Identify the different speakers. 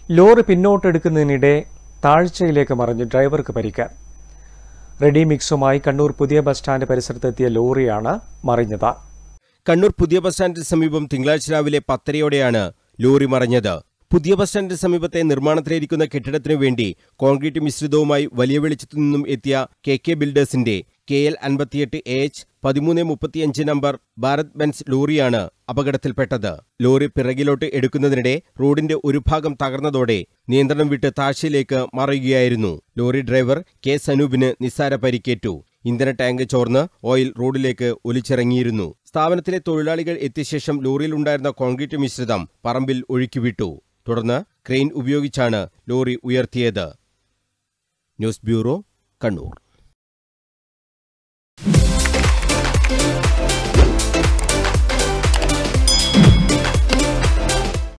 Speaker 1: lorry പിന്നോട്ടെടുക്കുന്നതിനിടെ താഴ്ചയിലേക്ക് മറിഞ്ഞ് ഡ്രൈവർക്ക് പരിക്ക് റെഡി മിക്സുമായി കണ്ണൂർ പുതിയ ബസ് സ്റ്റാൻഡ് പരിസരത്തെത്തിയ ലോറിയാണ് മറിഞ്ഞത്
Speaker 2: കണ്ണൂർ പുതിയ ബസ് സ്റ്റാൻഡിന് സമീപം തിങ്കളാഴ്ച രാവിലെ പത്തരയോടെയാണ് ലോറി മറിഞ്ഞത് പുതിയ ബസ് സ്റ്റാൻഡിന് സമീപത്തെ നിർമ്മാണത്തിലിരിക്കുന്ന കെട്ടിടത്തിനു വേണ്ടി കോൺക്രീറ്റ് മിശ്രിതവുമായി വലിയ വെളിച്ചത്തു നിന്നും എത്തിയ കെ കെ ബിൽഡേഴ്സിന്റെ കെ എൽ അൻപത്തിയെട്ട് എച്ച് പതിമൂന്ന് മുപ്പത്തിയഞ്ച് നമ്പർ ഭാരത് ബെൻസ് ലോറിയാണ് അപകടത്തിൽപ്പെട്ടത് ലോറി പിറകിലോട്ട് എടുക്കുന്നതിനിടെ റോഡിന്റെ ഒരു ഭാഗം തകർന്നതോടെ നിയന്ത്രണം വിട്ട് താഴ്ചയിലേക്ക് മറയുകയായിരുന്നു ലോറി ഡ്രൈവർ കെ സനൂപിന് നിസ്സാര പരിക്കേറ്റു ഇന്ധന ടാങ്ക് ചോർന്ന് ഓയിൽ റോഡിലേക്ക് ഒലിച്ചിറങ്ങിയിരുന്നു സ്ഥാപനത്തിലെ തൊഴിലാളികൾ എത്തിയ ശേഷം ലോറിയിലുണ്ടായിരുന്ന കോൺക്രീറ്റ് മിശ്രിതം പറമ്പിൽ ഒഴുക്കിവിട്ടു തുടർന്ന് ക്രെയിൻ ഉപയോഗിച്ചാണ് ലോറി ഉയർത്തിയത് ന്യൂസ് ബ്യൂറോ കണ്ണൂർ